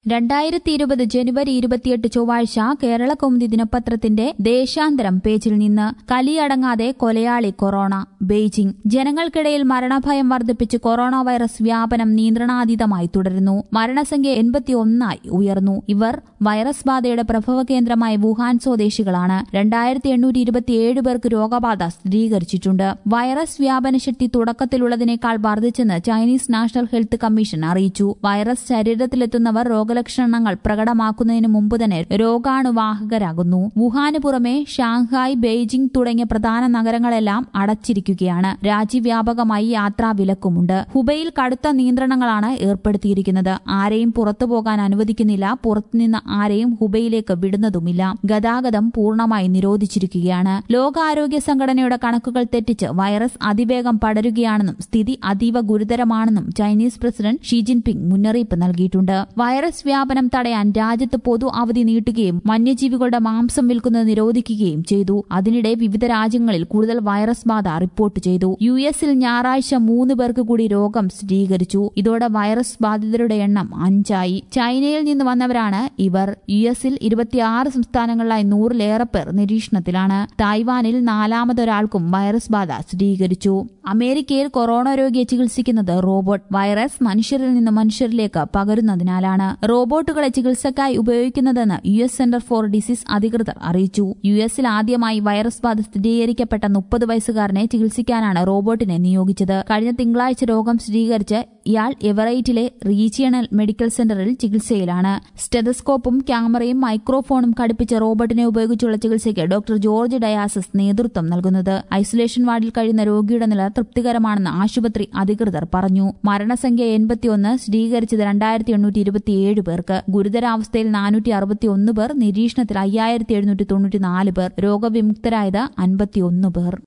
രണ്ടായിരത്തി ഇരുപത് ജനുവരി ഇരുപത്തിയെട്ട് ചൊവ്വാഴ്ച കേരള കൗമുദി ദിനപത്രത്തിന്റെ ദേശാന്തരം പേജിൽ നിന്ന് കലിയടങ്ങാതെ കൊലയാളി കൊറോണ ബെയ്ജിംഗ് ജനങ്ങൾക്കിടയിൽ മരണഭയം വർദ്ധിപ്പിച്ച് കൊറോണ വൈറസ് വ്യാപനം നിയന്ത്രണാതീതമായി തുടരുന്നു മരണസംഖ്യ എൺപത്തിയൊന്നായി ഉയർന്നു ഇവർ വൈറസ് ബാധയുടെ പ്രഭവ കേന്ദ്രമായ വുഹാൻ സ്വദേശികളാണ് രണ്ടായിരത്തി എണ്ണൂറ്റി ഇരുപത്തിയേഴ് പേർക്ക് രോഗബാധ സ്ഥിരീകരിച്ചിട്ടുണ്ട് വൈറസ് വ്യാപനശക്തി തുടക്കത്തിലുള്ളതിനേക്കാൾ വർദ്ധിച്ചെന്ന് ചൈനീസ് നാഷണൽ ഹെൽത്ത് കമ്മീഷൻ അറിയിച്ചു വൈറസ് ശരീരത്തിലെത്തുന്നവർ രോഗലക്ഷണങ്ങൾ പ്രകടമാക്കുന്നതിന് മുമ്പ് തന്നെ രോഗാണുവാഹകരാകുന്നു വുഹാന് പുറമെ ഷാങ്ഹായ് ബെയ്ജിംഗ് തുടങ്ങിയ പ്രധാന നഗരങ്ങളെല്ലാം അടച്ചിരിക്കുകയാണ് രാജ്യവ്യാപകമായി യാത്രാ വിലക്കുമുണ്ട് ഹുബയിൽ കടുത്ത നിയന്ത്രണങ്ങളാണ് ഏർപ്പെടുത്തിയിരിക്കുന്നത് ആരെയും പുറത്തുപോകാൻ അനുവദിക്കുന്നില്ല പുറത്തുനിന്ന് ആരെയും ഹുബയിലേക്ക് വിടുന്നതുമില്ല ഗതാഗതം പൂർണ്ണമായി നിരോധിച്ചിരിക്കുകയാണ് ലോകാരോഗ്യ സംഘടനയുടെ കണക്കുകൾ തെറ്റിച്ച് വൈറസ് അതിവേഗം പടരുകയാണെന്നും സ്ഥിതി അതീവ ഗുരുതരമാണെന്നും ചൈനീസ് പ്രസിഡന്റ് ഷീ ജിൻപിങ് മുന്നറിയിപ്പ് നൽകിയിട്ടുണ്ട് വൈറസ് വ്യാപനം തടയാൻ രാജ്യത്ത് പൊതു അവധി നീട്ടുകയും വന്യജീവികളുടെ മാംസം വിൽക്കുന്നത് നിരോധിക്കുകയും ചെയ്തു അതിനിടെ വിവിധ രാജ്യങ്ങളിൽ കൂടുതൽ വൈറസ് ബാധ റിപ്പോർട്ട് ചെയ്തു യു എസിൽ ഞായറാഴ്ച മൂന്ന് പേർക്ക് കൂടി രോഗം സ്ഥിരീകരിച്ചു ഇതോടെ വൈറസ് ബാധിതരുടെ എണ്ണം അഞ്ചായി ചൈനയിൽ നിന്ന് വന്നവരാണ് ഇവർ യു എസിൽ ഇരുപത്തിയാറ് സംസ്ഥാനങ്ങളിലായി നൂറിലേറെ പേർ നിരീക്ഷണത്തിലാണ് തായ്വാനിൽ നാലാമതൊരാൾക്കും വൈറസ് ബാധ സ്ഥിരീകരിച്ചു അമേരിക്കയിൽ കൊറോണ രോഗിയെ ചികിത്സിക്കുന്നത് റോബോട്ട് വൈറസ് മനുഷ്യരിൽ നിന്ന് മനുഷ്യരിലേക്ക് പകരുന്നതിനാലാണ് റോബോട്ടുകളെ ചികിത്സക്കായി ഉപയോഗിക്കുന്നതെന്ന് U S center for disease അധികൃതർ അറിയിച്ചു യു എസിൽ ആദ്യമായി വൈറസ് ബാധ സ്ഥിരീകരിക്കപ്പെട്ട മുപ്പത് വയസ്സുകാരനെ ചികിത്സിക്കാനാണ് റോബോട്ടിനെ നിയോഗിച്ചത് കഴിഞ്ഞ തിങ്കളാഴ്ച രോഗം സ്ഥിരീകരിച്ച് ഇയാൾ എവറൈറ്റിലെ റീജിയണൽ മെഡിക്കൽ സെന്ററിൽ ചികിത്സയിലാണ് സ്റ്റെതസ്കോപ്പും ക്യാമറയും മൈക്രോഫോണും ഘടിപ്പിച്ച റോബോട്ടിനെ ഉപയോഗിച്ചുള്ള ചികിത്സയ്ക്ക് ഡോക്ടർ ജോർജ് ഡയാസസ് നേതൃത്വം നൽകുന്നത് ഐസൊലേഷൻ വാർഡിൽ കഴിയുന്ന രോഗിയുടെ നില തൃപ്തികരമാണെന്ന് ആശുപത്രി അധികൃതർ പറഞ്ഞു മരണസംഖ്യ എൺപത്തിയൊന്ന് സ്ഥിരീകരിച്ചത് രണ്ടായിരത്തി എണ്ണൂറ്റി ഇരുപത്തിയേഴ് പേർക്ക് ഗുരുതരാവസ്ഥയിൽ നാനൂറ്റി അറുപത്തിയൊന്ന് പേർ നിരീക്ഷണത്തിൽ അയ്യായിരത്തി എഴുന്നൂറ്റി തൊണ്ണൂറ്റിനാല് പേർ രോഗവിമുക്തരായത് അൻപത്തിയൊന്ന് പേർ